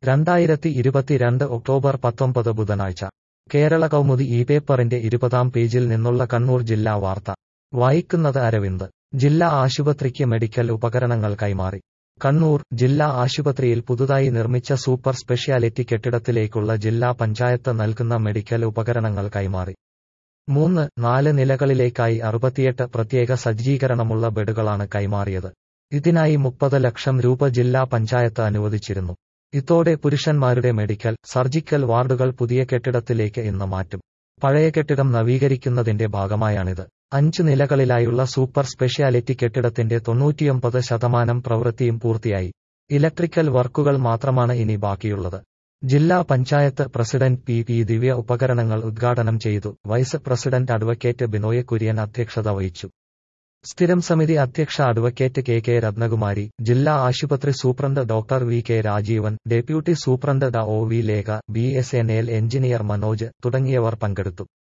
രണ്ടായിരത്തി ഇരുപത്തിരണ്ട് ഒക്ടോബർ പത്തൊമ്പത് ബുധനാഴ്ച കേരള കൗമുദി ഈ പേപ്പറിന്റെ ഇരുപതാം പേജിൽ നിന്നുള്ള കണ്ണൂർ ജില്ലാ വാർത്ത വായിക്കുന്നത് അരവിന്ദ് ജില്ലാ ആശുപത്രിക്ക് മെഡിക്കൽ ഉപകരണങ്ങൾ കൈമാറി കണ്ണൂർ ജില്ലാ ആശുപത്രിയിൽ പുതുതായി നിർമ്മിച്ച സൂപ്പർ സ്പെഷ്യാലിറ്റി കെട്ടിടത്തിലേക്കുള്ള ജില്ലാ പഞ്ചായത്ത് നൽകുന്ന മെഡിക്കൽ ഉപകരണങ്ങൾ കൈമാറി മൂന്ന് നാല് നിലകളിലേക്കായി അറുപത്തിയെട്ട് പ്രത്യേക സജ്ജീകരണമുള്ള ബെഡുകളാണ് കൈമാറിയത് ഇതിനായി മുപ്പത് ലക്ഷം രൂപ ജില്ലാ പഞ്ചായത്ത് അനുവദിച്ചിരുന്നു ഇതോടെ പുരുഷന്മാരുടെ മെഡിക്കൽ സർജിക്കൽ വാർഡുകൾ പുതിയ കെട്ടിടത്തിലേക്ക് ഇന്ന് മാറ്റും പഴയ കെട്ടിടം നവീകരിക്കുന്നതിന്റെ ഭാഗമായാണിത് അഞ്ചു നിലകളിലായുള്ള സൂപ്പർ സ്പെഷ്യാലിറ്റി കെട്ടിടത്തിന്റെ തൊണ്ണൂറ്റിയൊമ്പത് ശതമാനം പ്രവൃത്തിയും പൂർത്തിയായി ഇലക്ട്രിക്കൽ വർക്കുകൾ മാത്രമാണ് ഇനി ബാക്കിയുള്ളത് ജില്ലാ panchayat president P P Divya ഉപകരണങ്ങൾ ഉദ്ഘാടനം ചെയ്തു vice president advocate Binoy Kurian അധ്യക്ഷത വഹിച്ചു സ്ഥിരം സമിതി അധ്യക്ഷ അഡ്വക്കേറ്റ് കെ കെ രത്നകുമാരി ജില്ലാ ആശുപത്രി superintendent doctor V K Rajeevan deputy superintendent ഡ O V Lekha B S N L engineer Manoj തുടങ്ങിയവർ പങ്കെടുത്തു